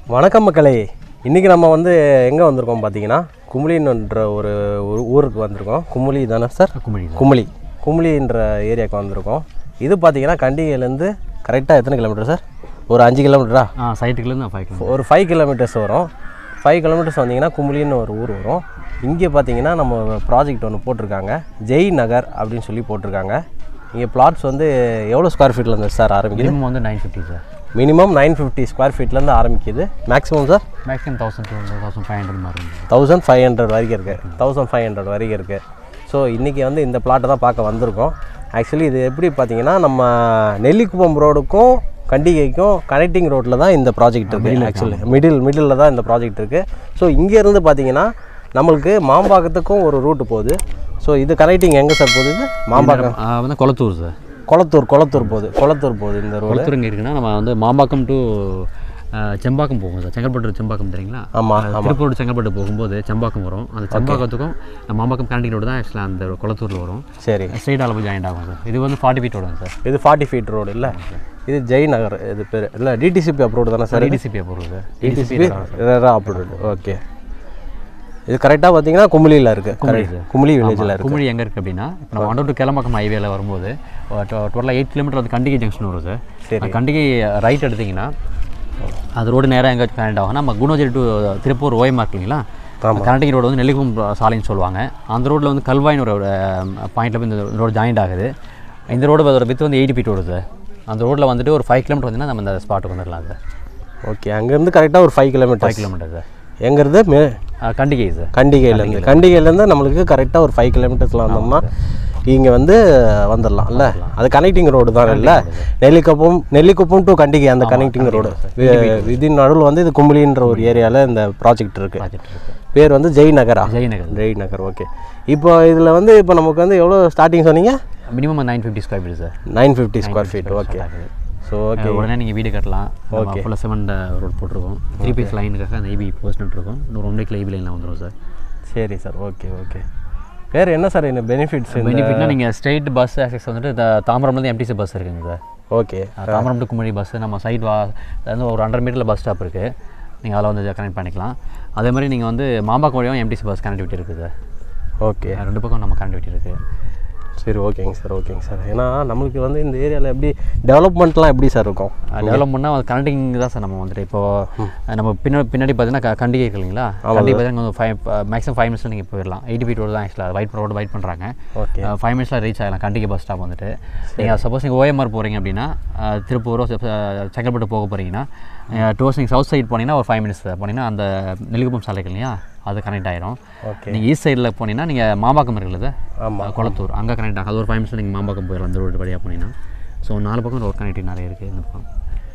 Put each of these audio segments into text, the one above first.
வணக்கம் மக்களே இன்றைக்கி நம்ம வந்து எங்கே வந்திருக்கோம் பார்த்தீங்கன்னா குமுளின்ற ஒரு ஊ- ஊருக்கு வந்திருக்கோம் குமுளி தானே சார் குமிழி குமுளி குமுளின்ற ஏரியாவுக்கு வந்திருக்கோம் இது பார்த்தீங்கன்னா கண்டிகையிலேருந்து கரெக்டாக எத்தனை கிலோமீட்டர் சார் ஒரு அஞ்சு கிலோமீட்டரா ஆ சைட்டுக்குலேருந்து ஃபைவ் கிலோமீட்டர் ஒரு ஃபைவ் கிலோமீட்டர்ஸ் வரும் ஃபைவ் கிலோமீட்டர்ஸ் வந்தீங்கன்னா குமுளின்னு ஒரு ஊர் வரும் இங்கே பார்த்தீங்கன்னா நம்ம ப்ராஜெக்ட் ஒன்று போட்டிருக்காங்க ஜெய் நகர் அப்படின்னு சொல்லி போட்டிருக்காங்க இங்கே பிளாட்ஸ் வந்து எவ்வளோ ஸ்கொயர் ஃபீட்லேருந்து சார் ஆரம்பிக்குது மினிமம் வந்து nine fifty sir minimum nine fifty square ஃபீட்லேருந்து ஆரம்பிக்குது maximum sir maximum thousand two hundred thousand five hundred மாதிரி இருக்கும் தௌசண்ட் ஃபைவ் ஹண்ட்ரட் வரைக்கும் இருக்குது தௌசண்ட் ஃபைவ் ஹண்ட்ரட் வரைக்கும் இருக்குது ஸோ இன்றைக்கி வந்து இந்த பிளாட்டை தான் பார்க்க வந்திருக்கோம் ஆக்சுவலி இது எப்படி பார்த்தீங்கன்னா நம்ம நெல்லிக்குப்பம் ரோடுக்கும் கண்டிகைக்கும் கனெக்டிங் ரோட்டில் தான் இந்த ப்ராஜெக்ட் இருக்குது ஆக்சுவலி மிடில் மிடில் தான் இந்த ப்ராஜெக்ட் இருக்குது ஸோ இங்கேருந்து பார்த்தீங்கன்னா நம்மளுக்கு மாம்பாக்கத்துக்கும் ஒரு ரூட்டு போகுது ஸோ இது கனெக்டிங் எங்கே சார் போகுது இது மாம்பாக்கம் ஆ, வந்து கொளத்தூர் சார் கொளத்தூர் கொளத்தூர் போகுது கொளத்தூர் போகுது இந்த ரோடு கொளத்தூர் எங்கே இருக்குன்னா நம்ம வந்து மாம்பாக்கம் டு செம்பாக்கம் போகும் சார் செங்கல்பட்டு to செம்பாக்கம் தெரியுங்களா ஆமாம் ஆ, திருப்பூர் to செங்கல்பட்டு போகும்போது செம்பாக்கம் வரும் அந்த செம்பாக்கத்துக்கும் நம்ம மாம்பாக்கம் கனெக்டிங் ரோடு தான் ஆக்சுவலாக அந்த கொளத்தூரில் வரும் சரி ஸ்ட்ரெயிட்டாக போய் ஜாயிண்ட் ஆகும் சார் இது வந்து ஃபார்ட்டி ஃபீட் வரும் சார் இது ஃபார்ட்டி ஃபீட் ரோடு இல்லை இது ஜெய் நகர் இது பேர் இல்லை டிடிசிபி அப்ரோடு தானே சார் டிடிசிபி போகும் சார் டிடிசிபி அப்ரோடு ஓகே இது கரெக்டாக பார்த்தீங்கன்னா குமுளியில் இருக்குது கரெக்ட் குமுளி வில்லேஜில் இருக்குது குமிழி எங்கே இருக்குது அப்படின்னா இப்போ நம்ம அண்டர் டு கிளம்பாக்கம் ஹைவேல வரும்போது டோட்டலாக எயிட் கிலோமீட்டர் வந்து கண்டிகை ஜங்ஷன் வரும் சார் சரி. கண்டிகை ரைட் எடுத்தீங்கன்னா அது ரோடு நேராக எங்கே கனெக்ட் ஆகும் நம்ம குணோஜரி டு திருப்பூர் ஓயமா இல்லைங்களா கனடிகை ரோடு வந்து நெல்லிக்கும் சாலைன்னு சொல்லுவாங்க அந்த ரோட்டில் வந்து கல்வாயின் ஒரு பாயிண்ட்டில் போய் இந்த ரோடு ஜாயிண்ட் ஆகுது இந்த ரோடு அதோட வித்து வந்து எயிட்டி ஃபீட் ரோடு சார் அந்த ரோட்டில் வந்துட்டு ஒரு ஃபைவ் கிலோமீட்டர் வந்தீங்கன்னா நம்ம இந்த ஸ்பாட்டுக்கு வந்துடலாம் சார் ஓகே அங்கேருந்து கரெக்டாக ஒரு five kilometre five kilometre sir எங்கேருந்து மே ஆ, கண்டிகை சார் கண்டிகையிலேருந்து கண்டிகையிலேருந்து நம்மளுக்கு கரெக்டாக ஒரு ஃபைவ் கிலோமீட்டர்ஸில் வந்தோம்னா இங்கே வந்து வந்துடலாம் இல்லை அது கனெக்டிங் ரோடு தான் இல்லை நெல்லிக்குப்பம் நெல்லிக்குப்பம் டு கண்டிகை அந்த கனெக்டிங் ரோடு விதின் நடுவில் வந்து இது கும்பலின்ற ஒரு ஏரியாவில் இந்த ப்ராஜெக்ட் இருக்குது ப்ராஜெக்ட் இருக்குது பேர் வந்து ஜெய் நகரா ஜெயநகர் ஜெய் நகர் ஓகே இப்போ இதில் வந்து இப்போ நமக்கு வந்து எவ்வளோ ஸ்டார்டிங் சொன்னீங்க minimum nine fifty square feet sir nine fifty square feet okay so okay உடனே நீங்கள் வீடு கட்டலாம் ஓகே ஃபுல்லாக சிமெண்ட் ரோட் போட்டிருக்கோம் த்ரீ பீஸ் லைனுக்காக அந்த ஐபி போஸ்ட் இருக்கும் இன்னொரு ஒன் வீக்கில் ஐபி லைனில் வந்துடும் சார் சரி சார் ஓகே ஓகே வேறு என்ன சார் இந்த பெனிஃபிட்ஸ் இந்த பெனிஃபிட்னா நீங்கள் ஸ்ட்ரெயிட் பஸ் ஆக்சஸ் வந்துட்டு த- தாம்பரம்லேருந்து எம்டிசி பஸ் இருக்குங்க சார் ஓகே அஹ் தாம்பரம் டு குமரி பஸ் நம்ம சைட் வா அது வந்து ஒரு ஹண்ட்ரட் மீட்டரில் பஸ் ஸ்டாப் இருக்குது நீங்கள் அதில் வந்து கனெக்ட் பண்ணிக்கலாம் அதே மாதிரி நீங்கள் வந்து மாம்பாக்கம் வழியாகவும் எம்டிசி பஸ் கனெக்டிவிட்டி இருக்குது சார் ஓகே ரெண்டு பக்கம் நம்ம கனெக்டிவிட்டி இருக்குது சரி ஓகேங்க சார் ஓகேங்க சார் ஏன்னா நம்மளுக்கு வந்து இந்த ஏரியாவில் எப்படி டெவலப்மெண்ட்லாம் எப்படி சார் இருக்கும் டெவலப் பண்ணால் அது கனெக்டிங் தான் சார் நம்ம வந்துட்டு இப்போ நம்ம பின்னாடி பின்னாடி பார்த்தீங்கன்னா க- கண்டிகை இருக்கு இல்லைங்களா கண்டிகை பார்த்தீங்கன்னா ஃபைவ் மேக்ஸிமம் ஃபைவ் மினிட்ஸில் நீங்கள் போயிடலாம் எயிட்டி ஃபீட் ரோடு தான் ஆக்சுவலாக ஒயிட் ரோடு வெயிட் பண்ணுறாங்க ஓகே ஃபைவ் மினிட்ஸில் ரீச் ஆகலாம் கண்டிகை பஸ் ஸ்டாப் வந்துட்டு நீங்கள் சப்போஸ் நீங்கள் ஓஎம்ஆர் போகிறீங்க அப்படின்னா அஹ், திருப்பூரோ செ- அஹ், செங்கல்பட்டு போக போகிறீங்கன்னா டோஸ் நீங்கள் சவுத் சைடு போனீங்கன்னா ஒரு ஃபைவ் மினிட்ஸ் போனீங்கன்னா அந்த நெல்லிக்குப்பம் சாலைக்கு இல்லையா அது கனெக்ட் ஆயிரும் ஓகே நீங்கள் ஈஸ்ட் சைடில் போனீங்கன்னா நீங்கள் மாம்பாக்கம் இருக்குல்ல ஆமாம் குளத்தூர் அங்கே கனெக்ட் ஆகும் அது ஒரு ஃபைவ் மினிட்ஸ் நீங்கள் மாம்பாக்கம் போயிடலாம் அந்த ரோடு வழியாக போனீங்கன்னா ஸோ நாலு பக்கம் ரோட் கனெக்டிவ் நிறைய இருக்குது இந்த பக்கம்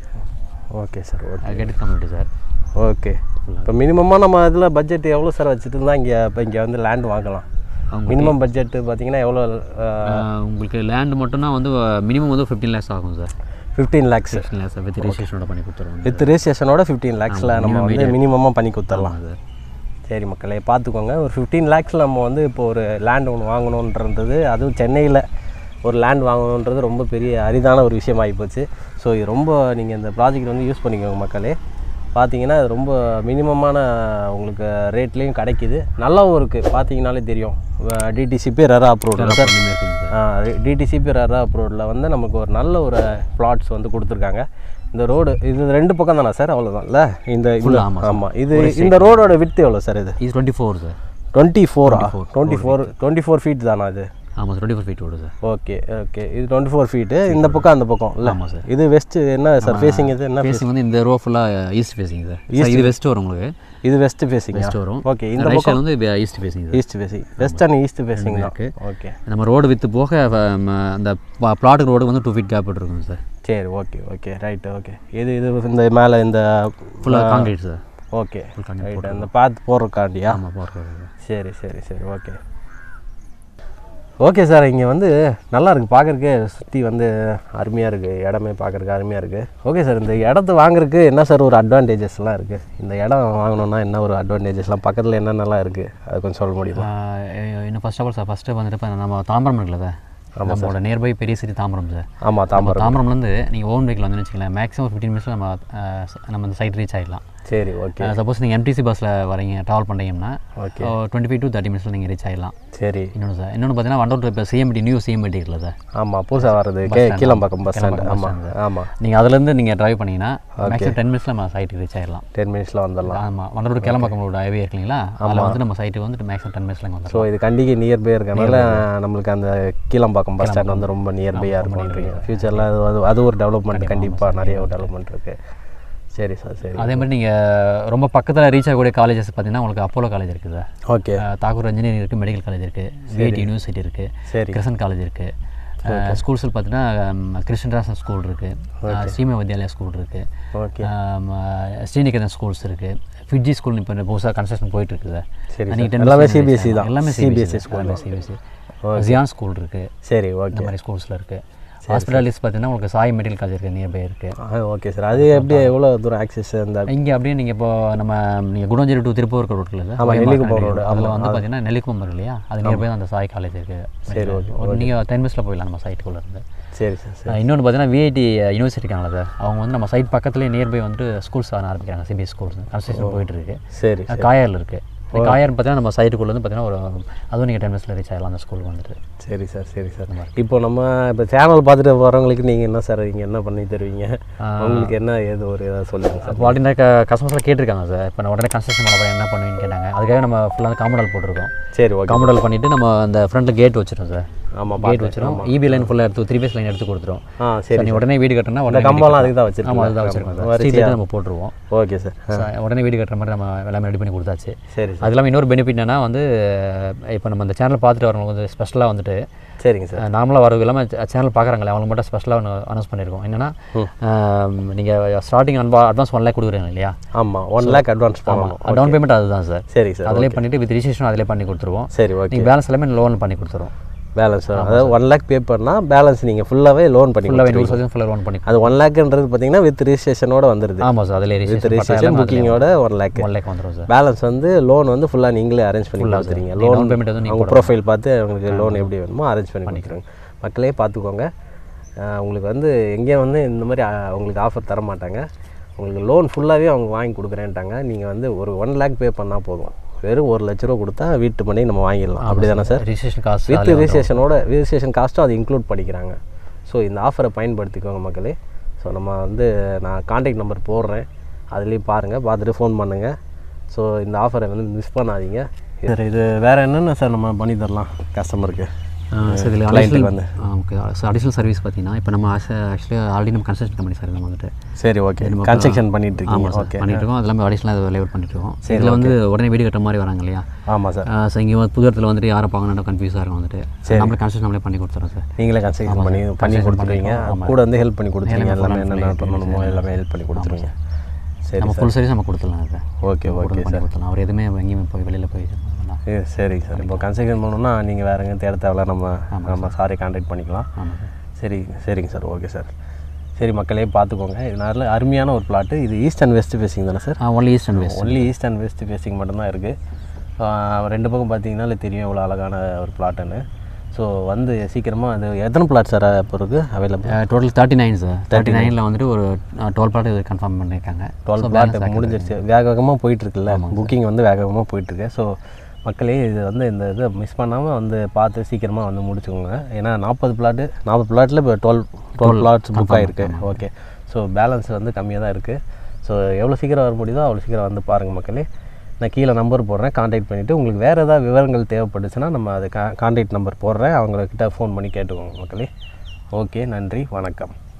okay sir okay gated community sir okay இப்போ மினிமமாக நம்ம இதில் பட்ஜெட் எவ்வளோ சார் வச்சுட்டு இருந்தால் இங்கே இப்போ இங்கே வந்து லேண்ட் வாங்கலாம் மினிமம் பட்ஜெட்டு பார்த்தீங்கன்னா எவ்வளோ உங்களுக்கு லேண்ட் மட்டும்னா வந்து மினிமம் வந்து ஃபிஃப்டீன் லேக்ஸ் ஆகும் sir fifteen lakhs fifteen lakhs with ரிஜிஸ்ட்ரேஷனோட பண்ணி கொடுத்துருவோம் வித் ரெஜிஸ்ட்ரேஷனோட ஃபிஃப்டீன் லேக்ஸில் நம்ம வந்து மினிமமாக பண்ணி கொடுத்துடலாம் சார் சரி மக்களே பார்த்துக்கோங்க ஒரு ஃபிஃப்டீன் லேக்ஸில் நம்ம வந்து இப்போ ஒரு லேண்ட் ஒன்று வாங்கணுன்றது அதுவும் சென்னையில் ஒரு லேண்ட் வாங்கணுன்றது ரொம்ப பெரிய அரிதான ஒரு விஷயம் ஆகிப்போச்சு ஸோ இது ரொம்ப நீங்கள் இந்த ப்ராஜெக்ட் வந்து யூஸ் பண்ணிக்கோங்க மக்களே பார்த்தீங்கன்னா இது ரொம்ப மினிமமான உங்களுக்கு ரேட்லேயும் கிடைக்குது நல்லாவும் இருக்குது பார்த்தீங்கனாலே தெரியும் டிடிசிபி ரரா அப்ரூவ்டு சார் டிடிசிபி ரரா அப்ரூவ்டில் வந்து நமக்கு ஒரு நல்ல ஒரு பிளாட்ஸ் வந்து கொடுத்துருக்காங்க இந்த ரோடு இது ரெண்டு பக்கம் தானே சார் அவ்வளோதான்ல இந்த இந்த ஆமா ஆமாம் இது இந்த ரோடோட வித்து எவ்வளோ சார் இது இது டுவெண்ட்டி ஃபோர் சார் டுவெண்ட்டி ஃபோரா twenty four twenty four feet தானா இது ஆமாம் டுவெண்ட்டி ஃபோர் ஃபீட் ஓடு சார் ஓகே ஓகே இது டுவெண்ட்டி ஃபோர் ஃபீட்டு இந்த பக்கம் அந்த பக்கம் இல்லை ஆமாம் சார் இது வெஸ்ட் என்ன சார் ஃபேஸிங் இது என்ன ஃபேஸிங் வந்து இந்த ரோ ஃபுல்லாக ஈஸ்ட் ஃபேஸிங் சார் இது வெஸ்ட் வரும் உங்களுக்கு இது வெஸ்ட் ஃபேஸிங் வெஸ்ட் வரும் ஓகே இந்த ரைட் சைடு வந்து east facing sir east facing west and east facing தான் இருக்கு. ஓகே நம்ம ரோடு வித்து போக அஹ், ம, அந்த பிளாட்டுக்கு ரோடு வந்து டூ ஃபீட் கேப் இருக்கும் சார் சரி ஓகே ஓகே ரைட் ஓகே இது இது இந்த மேலே இந்த ஃபுல்லாக காங்கிரீட் சார் ஓகே ரைட் அந்த பாத் போடுறக்காண்டியா ஆமாம் போகிறது சரி சரி சரி ஓகே ஓகே சார் இங்கே வந்து நல்லா இருக்குது பார்க்குறக்கே சுற்றி வந்து அருமையாக இருக்குது இடமே பார்க்குறக்கு அருமையாக இருக்குது ஓகே சார் இந்த இடத்த வாங்குறதுக்கு என்ன சார் ஒரு அட்வான்டேஜஸ்லாம் இருக்குது இந்த இடம் வாங்கணுன்னா என்ன ஒரு அட்வான்டேஜஸ்லாம் பக்கத்தில் என்னென்னலாம் இருக்குது அது கொஞ்சம் சொல்ல முடியுமா இன்னும் first of all sir first வந்துட்டு இப்போ நம்ம தாம்பரம் இருக்குல்ல சார் நம்மளோட நியர்பை பெரிய சிட்டி தாம்பரம் சார் ஆமாம் தாம்பரம் தாம்பரம்லேருந்து நீங்கள் ஓன் வெஹிக்கிள் வந்து வச்சுக்கலாம் மேக்ஸிமம் ஃபிஃப்டீன் மினிட்ஸில் நம்ம அஹ், நம்ம அந்த சைட் ரீச் ஆகிடலாம் சரி ஓகே சப்போஸ் நீங்கள் எம்டிசி பஸ்ஸில் வரீங்க ட்ராவல் பண்ணுறீங்கன்னா okay twenty five to thirty மினிட்ஸில் நீங்கள் ரீச் ஆகிடலாம் சரி இன்னொன்று சார் இன்னொன்று பார்த்தீங்கன்னா வண்டலூர் இப்போ சிஎம்டி நியூ சிஎம்டி இருக்குல்ல சார் ஆமாம் புதுசாக வர்றது கே கீழம்பாக்கம் பஸ் ஸ்டாண்ட் ஆமாம் ஆமாம் நீங்கள் அதுலேருந்து நீங்கள் டிரைவ் பண்ணிங்கன்னா மேக்ஸிமம் டென் மினிட்ஸில் நம்ம சைட்டுக்கு ரீச் ஆகிடலாம் டென் மினிட்ஸில் வந்துடலாம் ஆமாம் வண்டலூர் கிளம்பாக்கம் ரோடு ஹைவே இருக்கு இல்லைங்களா அதில் வந்து நம்ம சைட்டுக்கு வந்து மேக்ஸிமம் டென் மினிட்ஸில் வந்துடலாம் ஸோ இது கண்டிகை நியர்பை இருக்கனால நம்மளுக்கு அந்த கீழம்பாக்கம் பஸ் ஸ்டாண்ட் வந்து ரொம்ப நியர்பையாக இருக்கும்ன்றீங்க ஃப்யூச்சரில் அது அது அது ஒரு டெவலப்மெண்ட் கண்டிப்பாக நிறைய ஒரு டெவலப்மெண்ட் இருக்குது சரி சார் சரி அதே மாதிரி நீங்கள் ரொம்ப பக்கத்தில் ரீச் ஆகக்கூடிய காலேஜஸ் பார்த்தீங்கன்னா உங்களுக்கு அப்போலோ காலேஜ் இருக்குது சார் ஓகே அஹ் தாக்கூர் இன்ஜினியரிங் இருக்குது மெடிக்கல் காலேஜ் இருக்குது விஐடி யூனிவர்சிட்டி இருக்குது சரி கிருஷ்ணன் காலேஜ் இருக்குது ஸ்கூல்ஸில் பார்த்தீங்கன்னா கிருஷ்ண ராசன் ஸ்கூல் இருக்குது ஸ்ரீம வித்யாலயா ஸ்கூல் இருக்குது ஓகே ஸ்ரீநிகேதன் ஸ்கூல்ஸ் இருக்குது ஃபிட்ஜி ஸ்கூல் இப்போ புதுசாக கன்ஸ்ட்ரக்ஷன் போயிட்டு இருக்குது சரி அன்னைக்கு சார். 10 எல்லாமே minutes CBSE ஆகும். தான். எல்லாமே CBSE சிபிஎஸ்சி ஸ்கூல் எல்லாமே சிபிஎஸ்சி ஜியான் ஸ்கூல் இருக்குது சரி இந்த ஓகே மாதிரி ஸ்கூல்ஸில் இருக்குது ஹாஸ்பிட்டாலிஸ் பார்த்தீங்கன்னா உங்களுக்கு சாய் மெடிக்கல் காலேஜ் இருக்குது நியர்பை இருக்குது ஓகே சார் அது எப்படி எவ்வளோ தூரம் ஆக்சஸ் இந்த இங்கே அப்படியே நீங்கள் இப்போ நம்ம நீங்கள் குடஞ்சேரி டு திருப்பூர் ரோட்டில் ஆமா, நெல்லிக்குப்பம் road. அதில் வந்து பார்த்தீங்கன்னா நெல்லிக்குப்பம் இருக்கு இல்லையா அது நியர்பை தான் அந்த சாய் காலேஜ் இருக்குது சரி, ஒரு நீங்கள் டென் மினிட்ஸில் போயிடலாம் நம்ம சைட்டுக்குள்ளே இருந்து சரி சார் சரி இன்னொன்று பார்த்தீங்கன்னா விஐடி யூனிவர்சிட்டி இருக்காங்களா சார் அவங்க வந்து நம்ம சைட் பக்கத்துலேயே நியர்பை வந்து ஸ்கூல்ஸ் ஆரம்பிக்கிறாங்க சிபிஎஸ் ஸ்கூல்ஸ் கன்ஸ்ட்ரக்ஷன் போயிட்டு இருக்கு சரி காயரில் இருக்குது இந்த காயர் பார்த்தீங்கன்னா நம்ம சைட்டுக்குள்ளே வந்து பார்த்தீங்கன்னா ஒரு அதுவும் நீங்கள் டென் மினிட்ஸில் ரீச் ஆகலாம் அந்த ஸ்கூலுக்கு வந்துட்டு சரி சார் சரி சார் இப்போ நம்ம இப்போ சேனல் பார்த்துட்டு வரவங்களுக்கு நீங்கள் என்ன சார் நீங்கள் என்ன பண்ணி தருவீங்க உங்களுக்கு என்ன ஏது ஒரு இதாக சொல்லுங்கள் சார் இப்போ ஆர்டினா க கஸ்டமர்ஸில் கேட்டிருக்காங்க சார் இப்போ நான் உடனே கன்ஸ்ட்ரக்ஷன் பண்ண போகிறேன் என்ன பண்ணுவீங்கன்னு கேட்டாங்க அதுக்காக நம்ம ஃபுல்லாக காம்பவுண்ட் போட்டிருக்கோம் சரி ஓகே காம்பவுண்ட் பண்ணிவிட்டு நம்ம அந்த ஃப்ரண்ட்டில் கேட் வச்சிரும் சார் ஆமாம் கேட் வச்சிரும் இபி லைன் ஃபுல்லாக எடுத்து த்ரீ பேஸ் லைன் எடுத்து கொடுத்துரும் ஆ சரி சரி நீ உடனே வீடு கட்டினா இந்த உடனே கம்பம்லாம் அதுக்கு தான் வச்சிருக்கோம் ஆமாம் அதுதான் வச்சிருக்கோம் சார் ஸ்ட்ரீட் நம்ம போட்டுருவோம் ஓகே சார் So, உடனே வீடு கட்டுற மாதிரி நம்ம எல்லாமே ரெடி பண்ணி கொடுத்தாச்சு சரி சார் அது இல்லாமல் இன்னொரு பெனிஃபிட் என்னன்னா வந்து இப்போ நம்ம இந்த சேனல் பார்த்துட்டு வரவங்களுக்கு வந்து ஸ்பெஷலாக வந்துட்டு சரிங்க சார் நார்மலாக வரவங்க இல்லாமல் சேனல் பார்க்குறாங்களே அவங்களுக்கு மட்டும் ஸ்பெஷலாக அனௌன்ஸ் பண்ணியிருக்கோம் என்னன்னா நீங்கள் ஸ்டார்டிங் அன்பா அட்வான்ஸ் ஒன் லேக் கொடுக்குறீங்க இல்லையா ஆமாம் ஒன் லேக் அட்வான்ஸ் பண்ணணும் டவுன் பேமெண்ட் அதுதான் சார் சரி சார் அதிலே பண்ணிவிட்டு வித் ரிஜிஸ்ட்ரேஷன் அதிலே பண்ணி கொடுத்துருவோம் சரி ஓகே நீங்கள் பேலன்ஸ் எல்லாமே லோன் பண்ணி கொடுத்துருவோம் பேலன்ஸ் அதாவது ஒன் லேக் பே பண்ணால் பேலன்ஸ் நீங்கள் ஃபுல்லாகவே லோன் பண்ணி ஃபுல்லாக கொடுத்துருவீங்க. நூறு சதவீதம் ஃபுல்லாக லோன் பண்ணி அது ஒன் லேக்ன்றது பார்த்தீங்கன்னா வித் ரிஜிஸ்ட்ரேஷனோட வந்துடுது ஆமாம் சார் அதிலே வித் ரிஜிஸ்ட்ரேஷன் ரிஜிஸ்ட்ரேஷன் புக்கிங்கோட ஒன் லேக் ஒன் லேக் வந்துடும் சார் பேலன்ஸ் வந்து லோன் வந்து ஃபுல்லாக நீங்களே அரேஞ்ச் பண்ணி கொடுத்துறீங்க லோன் down payment எதுவும் நீங்க அவங்க ப்ரொஃபைல் பார்த்து அவங்களுக்கு லோன் எப்படி வேணுமோ அரேஞ்ச் பண்ணி கொடுக்குறாங்க மக்களே பார்த்துக்கோங்க அஹ் உங்களுக்கு வந்து எங்கேயும் வந்து இந்த மாதிரி அஹ், உங்களுக்கு ஆஃபர் தர மாட்டாங்க உங்களுக்கு லோன் ஃபுல்லாகவே அவங்க வாங்கி கொடுக்குறேன்ட்டாங்க நீங்கள் வந்து ஒரு ஒன் லேக் பே பண்ணால் போதும் வெறும் ஒரு லட்ச ரூபா கொடுத்தா வீட்டு பண்ணி நம்ம வாங்கிடலாம் அப்படி தானே சார் ரிஜிஸ்ட்ரேஷன் காசு வித் ரிஜிஸ்ட்ரேஷனோட ரிஜிஸ்ட்ரேஷன் காஸ்ட்டும் அது இன்க்ளூட் பண்ணிக்கிறாங்க ஸோ இந்த ஆஃபரை பயன்படுத்திக்கோங்க மக்களே ஸோ நம்ம வந்து நான் காண்டாக்ட் நம்பர் போடுறேன் அதுலேயும் பாருங்கள் பார்த்துட்டு ஃபோன் பண்ணுங்கள் ஸோ இந்த ஆஃபரை வந்து மிஸ் பண்ணாதீங்க சார் இது வேறு என்னென்ன சார் நம்ம பண்ணி தரலாம் கஸ்டமருக்கு சார் இதில் client அடிஷனல் வந்து. ஓகே சார் அடிஷனல் சர்வீஸ் பார்த்தீங்கன்னா இப்போ நம்ம ஆக்சுவலி ஆல்ரெடி நம்ம கன்ஸ்ட்ரக்ஷன் கம்பெனி சார் நம்ம வந்துட்டு சரி ஓகே கன்ஸ்ட்ரக்ஷன் பண்ணிட்டு இருக்கீங்க ஆமாம் சார் ஓகே பண்ணிட்டு இருக்கோம் அது எல்லாமே அடிஷனலாக லேவர் பண்ணிட்டு இருக்கோம் இதில் வந்து உடனே வீடு கட்டுற மாதிரி வராங்க இல்லையா ஆமாம் சார் ஸோ இங்கே வந்து புது இடத்துல வந்துட்டு யாரை பார்க்கணும் கன்ஃபியூஸாக இருக்கும் வந்துட்டு நம்மளே கன்ஸ்ட்ரக்ஷன் நம்மளே பண்ணி கொடுத்துறோம் சார் நீங்களே கன்ஸ்ட்ரக்ஷன் பண்ணி பண்ணி கொடுத்துருவீங்க கூட வந்து ஹெல்ப் பண்ணி கொடுத்துருவீங்க எல்லாமே என்னென்ன பண்ணணுமோ எல்லாமே ஹெல்ப் பண்ணி கொடுத்துருவீங்க சரி நம்ம ஃபுல் சர்வீஸ் நம்ம கொடுத்துடலாம் சார் ஓகே ஓகே பண்ணி கொடுத்துடலாம் அவர் எதுவுமே எங்கேயுமே போய் வெளியில் போய் இது பண்ண வேண்டாம். ஏ சரிங்க சார் இப்போ கன்ஸ்ட்ரக்ஷன் பண்ணணும்னா நீங்கள் வேறு எங்கேயும் தேட தேவையில்ல நம்ம நம்ம சாரி கான்டாக்ட் பண்ணிக்கலாம் ஆமாம் சார் சரி சரிங்க சார் ஓகே சார் சரி மக்களே பார்த்துக்கோங்க இது நல்ல அருமையான ஒரு பிளாட்டு இது ஈஸ்ட் அண்ட் வெஸ்ட் ஃபேஸிங் தானே sir only east and west only east and west facing மட்டும்தான் இருக்குது ரெண்டு பக்கம் பார்த்தீங்கன்னா தெரியும் இவ்வளோ அழகான ஒரு பிளாட்டுன்னு ஸோ வந்து சீக்கிரமாக அது எத்தனை பிளாட் சார் இப்போ இருக்குது available total thirty nine sir thirty நைனில் வந்துட்டு ஒரு டுவெல் பிளாட் இது கன்ஃபார்ம் பண்ணியிருக்காங்க டுவெல் பிளாட் முடிஞ்சிருச்சு வேக வேகமாக போயிட்டுருக்குல்ல புக்கிங் வந்து வேக வேகமாக போயிட்டுருக்கு ஸோ மக்களே இது வந்து இந்த இதை மிஸ் பண்ணாமல் வந்து பார்த்து சீக்கிரமாக வந்து முடிச்சுக்கோங்க ஏன்னா நாற்பது பிளாட்டு நாற்பது பிளாட்டில் இப்போ டுவெல் டுவெல் பிளாட்ஸ் புக் ஆகிருக்கு ஓகே ஸோ பேலன்ஸ் வந்து கம்மியாக தான் இருக்குது ஸோ எவ்வளோ சீக்கிரம் வர முடியுதோ அவ்வளோ சீக்கிரம் வந்து பாருங்கள் மக்களே நான் கீழே நம்பர் போடுறேன் காண்டாக்ட் பண்ணிவிட்டு உங்களுக்கு வேறு ஏதாவது விவரங்கள் தேவைப்பட்டுச்சுன்னா நம்ம அது கா காண்டாக்ட் நம்பர் போடுறேன் அவங்கக்கிட்ட ஃபோன் பண்ணி கேட்டுக்கோங்க மக்களே ஓகே நன்றி வணக்கம்